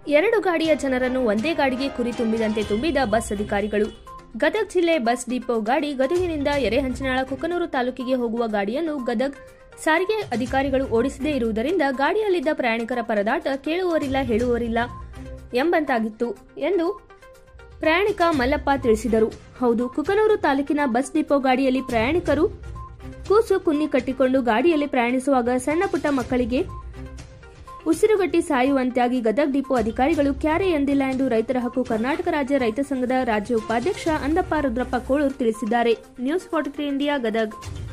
ಎರಡು ಗಾಡಿಯ ಜನರನ್ನು ಒಂದೇ ಗಾಡಿಗೆ ಕುರಿ ತುಂಬಿದಂತೆ ತುಂಬಿದ ಬಸ್ ಅಧಿಕಾರಿಗಳು ಗದಗ್ ಜಿಲ್ಲೆ ಬಸ್ ಡಿಪೋ ಗಾಡಿ ಗದಗಿನಿಂದ ಎರೆಹಂಚಿನಾಳ ಕುಕನೂರು ತಾಲೂಕಿಗೆ ಹೋಗುವ ಗಾಡಿಯನ್ನು ಗದಗ್ ಸಾರಿಗೆ ಅಧಿಕಾರಿಗಳು ಓಡಿಸದೇ ಇರುವುದರಿಂದ ಗಾಡಿಯಲ್ಲಿದ್ದ ಪ್ರಯಾಣಿಕರ ಪರದಾಟ ಕೇಳುವವರಿಲ್ಲ ಹೇಳುವವರಿಲ್ಲ ಎಂಬಂತಾಗಿತ್ತು ಎಂದು ಪ್ರಯಾಣಿಕ ಮಲ್ಲಪ್ಪ ತಿಳಿಸಿದರು ಹೌದು ಕುಕನೂರು ತಾಲೂಕಿನ ಬಸ್ ಡಿಪೋ ಗಾಡಿಯಲ್ಲಿ ಪ್ರಯಾಣಿಕರು ಕೂಸು ಕುನ್ನಿ ಕಟ್ಟಿಕೊಂಡು ಗಾಡಿಯಲ್ಲಿ ಪ್ರಯಾಣಿಸುವಾಗ ಸಣ್ಣ ಪುಟ್ಟ ಮಕ್ಕಳಿಗೆ ಉಸಿರುಗಟ್ಟಿ ಸಾಯುವಂತಾಗಿ ಗದಗ್ ಡಿಪೋ ಅಧಿಕಾರಿಗಳು ಕ್ಯಾರೆ ಎಂದಿಲ್ಲ ಎಂದು ರೈತರ ಹಕ್ಕು ಕರ್ನಾಟಕ ರಾಜ್ಯ ರೈತ ಸಂಘದ ರಾಜ್ಯ ಉಪಾಧ್ಯಕ್ಷ ಅಂದಪ್ಪ ರುದ್ರಪ್ಪ ಕೋಳೂರ್ ತಿಳಿಸಿದ್ದಾರೆ news forty three India Gadag